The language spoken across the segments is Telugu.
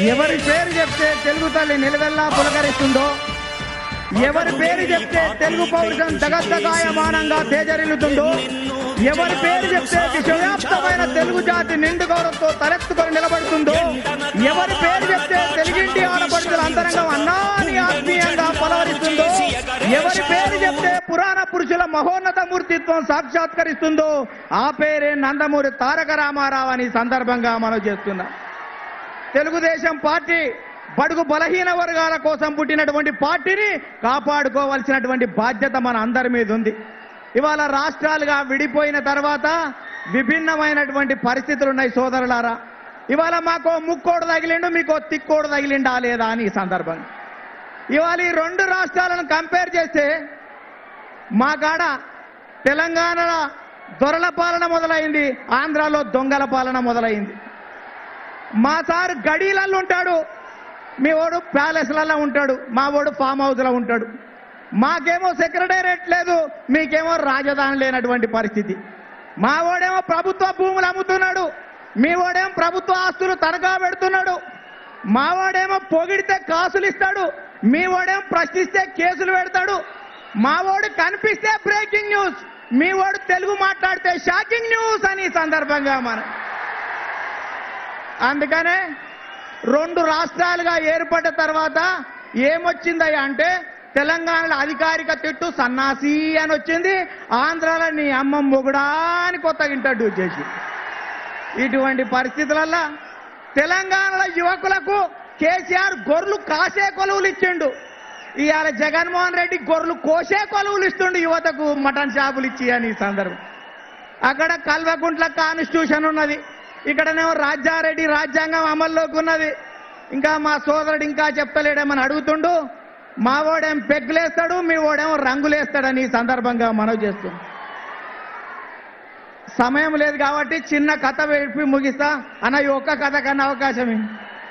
ఎవరి పేరు చెప్తే తెలుగు తల్లి నిలవెల్లా పులకరిస్తుందో ఎవరి పేరు చెప్తే తెలుగు పౌరుషం దగద్దగాయమానంగా తేజరిల్లుతుందో ఎవరి పేరు చెప్తే విశ్వవ్యాప్తమైన తెలుగు జాతి నిండు గౌరవంతో తలెత్తుకొని నిలబడుతుందో ఎవరి పేరు చెప్తే తెలుగింటి ఆడపడుతుల అంతరంగం అన్నాని ఆత్మీయంగా పలవరిస్తుందో ఎవరి పేరు చెప్తే పురాణ పురుషుల మహోన్నత మూర్తిత్వం సాక్షాత్కరిస్తుందో ఆ పేరే నందమూరి తారక రామారావు అని ఈ సందర్భంగా మనం చేస్తున్నాం తెలుగుదేశం పార్టీ బడుగు బలహీన వర్గాల కోసం పుట్టినటువంటి పార్టీని కాపాడుకోవాల్సినటువంటి బాధ్యత మన అందరి మీద ఉంది ఇవాళ రాష్ట్రాలుగా విడిపోయిన తర్వాత విభిన్నమైనటువంటి పరిస్థితులు ఉన్నాయి సోదరులారా ఇవాళ మాకో ముక్కోడు తగిలిండు మీకో తిక్కోడు తగిలిండా లేదా అని ఈ సందర్భంగా ఇవాళ ఈ రెండు రాష్ట్రాలను కంపేర్ చేస్తే మా కాడ తెలంగాణలో దొరల పాలన మొదలైంది ఆంధ్రాలో దొంగల పాలన మొదలైంది మా సార్ గడీలలో ఉంటాడు మీ వాడు ప్యాలెస్లలో ఉంటాడు మా వాడు ఫామ్ హౌస్లో ఉంటాడు మాకేమో సెక్రటేరియట్ లేదు మీకేమో రాజధాని లేనటువంటి పరిస్థితి మా వాడేమో ప్రభుత్వ భూములు అమ్ముతున్నాడు మీ వాడేమో ప్రభుత్వ ఆస్తులు తనఖా పెడుతున్నాడు మా వాడేమో పొగిడితే కాసులు ఇస్తాడు మీ వాడేమో ప్రశ్నిస్తే కేసులు పెడతాడు మా వాడు కనిపిస్తే బ్రేకింగ్ న్యూస్ మీ వాడు తెలుగు మాట్లాడితే షాకింగ్ న్యూస్ అని ఈ సందర్భంగా మనం అందుకనే రెండు రాష్ట్రాలుగా ఏర్పడ్డ తర్వాత ఏమొచ్చిందయ్యా అంటే తెలంగాణలో అధికారిక తిట్టు సన్నాసి అని వచ్చింది ఆంధ్రాలో నీ అమ్మ మొగుడా అని కొత్తగా ఇంట్రడ్యూస్ చేసి ఇటువంటి పరిస్థితులల్లో తెలంగాణలో యువకులకు కేసీఆర్ గొర్రెలు కాసే కొలువులు ఇచ్చిండు ఇవాళ జగన్మోహన్ రెడ్డి గొర్రెలు కోసే కొలువులు ఇస్తుండు యువతకు మటన్ షాపులు ఇచ్చి అని ఈ సందర్భం అక్కడ కల్వకుంట్ల కాన్స్టిట్యూషన్ ఉన్నది ఇక్కడనేమో రాజారెడ్డి రాజ్యాంగం అమల్లోకి ఉన్నది ఇంకా మా సోదరుడు ఇంకా చెప్తలేడేమని అడుగుతుండు మా వాడేం పెగ్గులేస్తాడు మీ వాడేమో రంగులేస్తాడని ఈ సందర్భంగా మనవి చేస్తుంది సమయం లేదు కాబట్టి చిన్న కథ వేపి ముగిస్తా అన్న ఈ ఒక్క కథ కన్నా అవకాశం ఇవ్వు.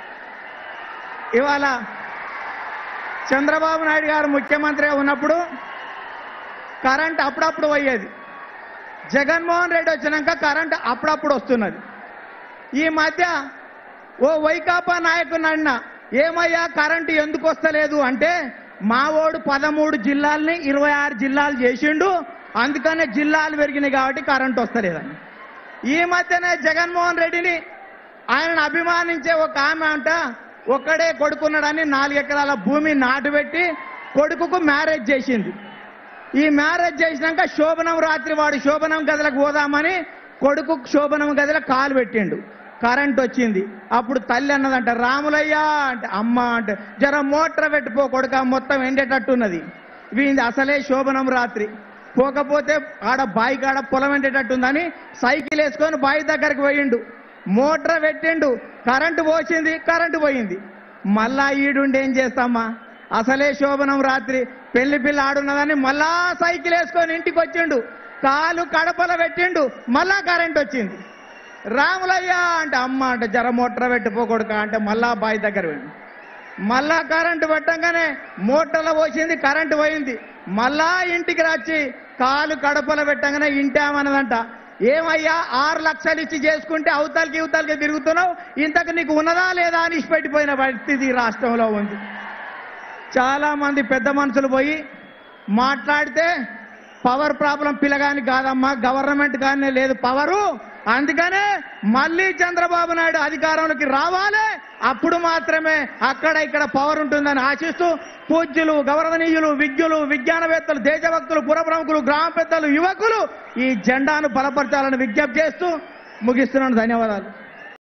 ఇవాళ చంద్రబాబు నాయుడు గారు ముఖ్యమంత్రిగా ఉన్నప్పుడు కరెంట్ అప్పుడప్పుడు పోయేది జగన్మోహన్ రెడ్డి వచ్చినాక కరెంట్ అప్పుడప్పుడు వస్తున్నది ఈ మధ్య ఓ వైకాపా నాయకుని అన్న ఏమయ్యా కరెంటు ఎందుకు వస్తలేదు అంటే మా ఓడు పదమూడు జిల్లాల్ని ఇరవై ఆరు జిల్లాలు చేసిండు అందుకనే జిల్లాలు పెరిగినాయి కాబట్టి కరెంటు వస్తలేదని ఈ మధ్యనే జగన్మోహన్ రెడ్డిని ఆయనను అభిమానించే ఒక ఆమె అంట ఒక్కడే కొడుకున్నాడని నాలుగు ఎకరాల భూమి నాటుబెట్టి కొడుకుకు మ్యారేజ్ చేసింది ఈ మ్యారేజ్ చేసినాక శోభనం రాత్రి వాడు శోభనం గదిలకు పోదామని కొడుకు శోభనం గదిలో కాలు పెట్టిండు కరెంట్ వచ్చింది అప్పుడు తల్లి అన్నదంట రాములయ్య అంటే అమ్మ అంటే జర మోటార్ పెట్టిపో కొడుక మొత్తం ఎండేటట్టున్నది వీంది అసలే శోభనం రాత్రి పోకపోతే ఆడ బాయి కాడ పొలం ఎండేటట్టుందని సైకిల్ వేసుకొని బావి దగ్గరికి పోయిండు మోటార్ పెట్టిండు కరెంటు పోసింది కరెంటు పోయింది మళ్ళా ఈడుండి ఏం చేస్తామా అసలే శోభనం రాత్రి పెళ్లి పిల్ల ఆడున్నదని మళ్ళా సైకిల్ వేసుకొని ఇంటికి వచ్చిండు కాలు కడపల పెట్టిండు మళ్ళా కరెంట్ వచ్చింది రాములయ్య అంటే అమ్మ అంటే జర మోటార్ పెట్టిపోకూడక అంటే మళ్ళా బావి దగ్గర పోయిండు మళ్ళా కరెంటు పెట్టంగానే మోటార్లో పోసింది కరెంటు పోయింది మళ్ళా ఇంటికి వచ్చి కాలు కడపలో పెట్టంగానే ఇంటామన్నదంట ఏమయ్యా ఆరు లక్షలు ఇచ్చి చేసుకుంటే అవతలకి ఇవతలకి తిరుగుతున్నావు ఇంతకు నీకు ఉన్నదా లేదా అని పెట్టిపోయిన పరిస్థితి ఈ రాష్ట్రంలో ఉంది చాలా మంది పెద్ద మనుషులు పోయి మాట్లాడితే పవర్ ప్రాబ్లం పిల్లగాని కాదమ్మా గవర్నమెంట్ కానీ లేదు పవరు అందుకనే మళ్ళీ చంద్రబాబు నాయుడు అధికారంలోకి రావాలి అప్పుడు మాత్రమే అక్కడ ఇక్కడ పవర్ ఉంటుందని ఆశిస్తూ పూజ్యులు గౌరవనీయులు విజ్ఞులు విజ్ఞానవేత్తలు దేశభక్తులు పురప్రముఖులు గ్రామ పెద్దలు యువకులు ఈ జెండాను బలపరచాలని విజ్ఞప్తి చేస్తూ ముగిస్తున్నాను ధన్యవాదాలు